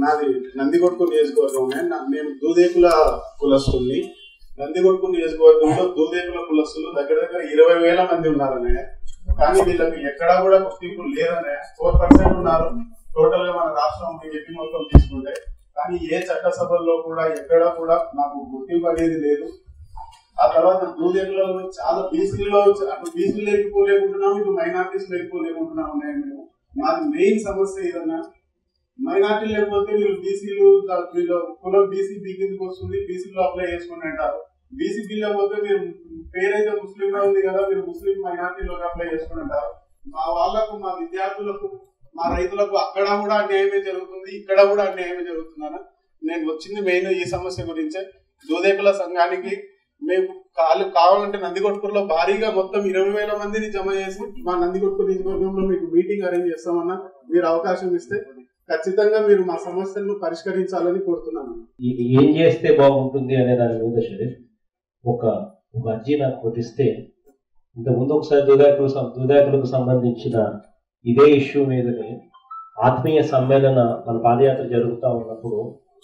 నాది నందికొట్కు నియోజకవర్గం నేను దూదేకుల కులస్తుల్ని నందికొట్కు నియోజకవర్గంలో దూదేకుల కులస్తులు దగ్గర దగ్గర ఇరవై వేల మంది ఉన్నారనే కానీ వీళ్ళకి ఎక్కడా కూడా గుర్తింపు లేదనే ఫోర్ పర్సెంట్ ఉన్నారు టోటల్ గా మన రాష్ట్రం ఏపీ మొత్తం తీసుకుంటే కానీ ఏ చట్టసభల్లో కూడా ఎక్కడ కూడా నాకు గుర్తింపు అనేది లేదు ఆ తర్వాత దూదేకులలో చాలా బీసీలో అటు బీసీలు లేకపోలేకుంటున్నాం ఇటు మైనార్టీస్ లేకపోలేకుంటున్నాం ఉన్నాయి మేము మాది మెయిన్ సమస్య ఏదన్నా మైనార్టీ లేకపోతే వీళ్ళు బీసీలు వీళ్ళు కులం బీసీ బీ కిందకి వస్తుంది బీసీలో అప్లై చేసుకుని అంటారు బీసీ బిల్ లేకపోతే మీరు పేరైతే ముస్లిం గా ఉంది కదా మీరు ముస్లిం మైనార్టీలోకి అప్లై చేసుకుని అంటారు మా వాళ్ళకు మా విద్యార్థులకు మా రైతులకు అక్కడ కూడా అన్యాయమే జరుగుతుంది ఇక్కడ కూడా అన్యాయమే జరుగుతుందని నేను వచ్చింది మెయిన్ ఈ సమస్య గురించే దూదేకుల సంఘానికి మేము కాలు కావాలంటే నందికొట్కూరులో భారీగా మొత్తం ఇరవై వేల మందిని జమ చేసి మా నందికొట్కూరు నియోజకవర్గంలో మీకు మీటింగ్ అరేంజ్ చేస్తామన్నా మీరు అవకాశం ఇస్తే ఖచ్చితంగా మీరు మా సమస్యలను పరిష్కరించాలని కోరుతున్నాను ఇది ఏం చేస్తే బాగుంటుంది అనే దాని మీద షరీఫ్ ఒక ఒక అర్జీ నాకు కొట్టిస్తే ఇంతకుముందు ఒకసారి దుదాకులు దుదాకులకు సంబంధించిన ఇదే ఇష్యూ మీదనే ఆత్మీయ సమ్మేళన మన పాదయాత్ర జరుగుతూ ఉన్నప్పుడు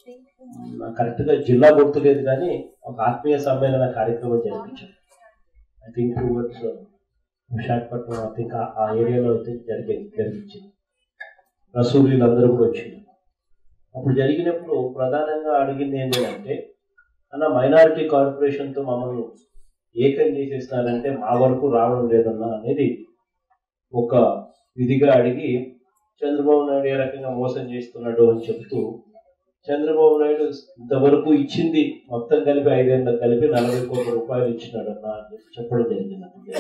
నాకు కరెక్ట్గా జిల్లా గుర్తులేదు కానీ ఒక ఆత్మీయ సమ్మేళన కార్యక్రమం జరిపించారు I think towards Visakhapatnam I think ఆ ఏరియాలో అయితే జరిగే జరిపించింది రసూల్ వీళ్ళందరూ కూడా వచ్చింది అప్పుడు జరిగినప్పుడు ప్రధానంగా అడిగింది ఏంటంటే అన్న మైనారిటీ కార్పొరేషన్తో మమ్మల్ని ఏకం చేసేస్తున్నారంటే మా వరకు రావడం లేదన్నా అనేది ఒక విధిగా అడిగి చంద్రబాబు నాయుడు ఏ రకంగా మోసం చేస్తున్నాడు అని చెప్తూ చంద్రబాబు నాయుడు ఇంతవరకు ఇచ్చింది మొత్తం కలిపి ఐదేళ్ళ కలిపి నలభై కోట్ల రూపాయలు ఇచ్చినాడు అన్న అని చెప్పి చెప్పడం జరిగింది అప్పుడు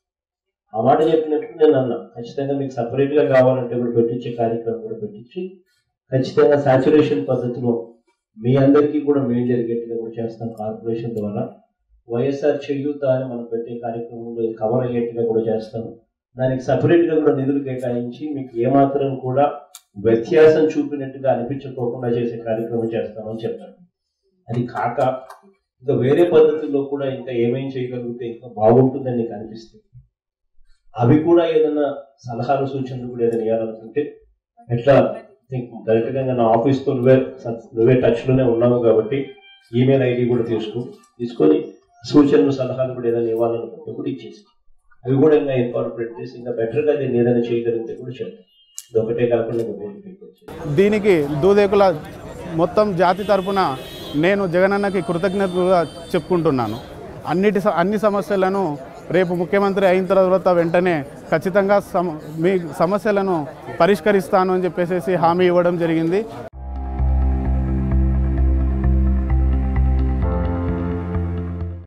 ఆ మాట చెప్పినప్పుడు నేను అన్నా ఖచ్చితంగా మీకు సపరేట్గా కావాలంటే కూడా పెట్టించే కార్యక్రమం కూడా పెట్టించి ఖచ్చితంగా సాచురేషన్ పద్ధతిలో మీ అందరికీ కూడా మేలు జరిగేట్టుగా కూడా చేస్తాం కార్పొరేషన్ ద్వారా వైఎస్ఆర్ చేయూత అని మనం పెట్టే కార్యక్రమంలో ఇది కవర్ అయ్యేట్టుగా కూడా చేస్తాం దానికి సపరేట్గా కూడా నిధులు కేటాయించి మీకు ఏమాత్రం కూడా వ్యత్యాసం చూపినట్టుగా అనిపించుకోకుండా చేసే కార్యక్రమం చేస్తామని చెప్పాను అది కాక ఇంకా వేరే పద్ధతుల్లో కూడా ఇంకా ఏమేం చేయగలిగితే ఇంకా బాగుంటుందని నీకు అనిపిస్తుంది అవి కూడా ఏదైనా సలహాలు సూచనలు కూడా ఏదైనా ఇవ్వాలనుకుంటే ఎట్లా డైరెక్ట్ గా నా ఆఫీస్ తో నువ్వే నువ్వే టచ్ లోనే ఉన్నావు కాబట్టి ఈమెయిల్ ఐడి కూడా తీసుకో తీసుకొని సూచనలు సలహాలు కూడా ఏదైనా ఇవ్వాలనుకుంటే కూడా ఇచ్చేసి అవి కూడా ఇంకా ఇన్కార్పొరేట్ చేసి ఇంకా బెటర్ గా దీన్ని ఏదైనా చేయగలిగితే కూడా చేద్దాం ఇది ఒకటే కాకుండా ఇంకా వేరే పైకి వచ్చేది. దీనికి దూదేకుల మొత్తం జాతి తరపున నేను జగనన్నకి కృతజ్ఞతగా చెప్పుకుంటున్నాను అన్నిటి స- అన్ని సమస్యలను రేపు ముఖ్యమంత్రి అయిన తర్వాత వెంటనే ఖచ్చితంగా సమ మీ సమస్యలను పరిష్కరిస్తాను అని చెప్పేసి హామీ ఇవ్వడం జరిగింది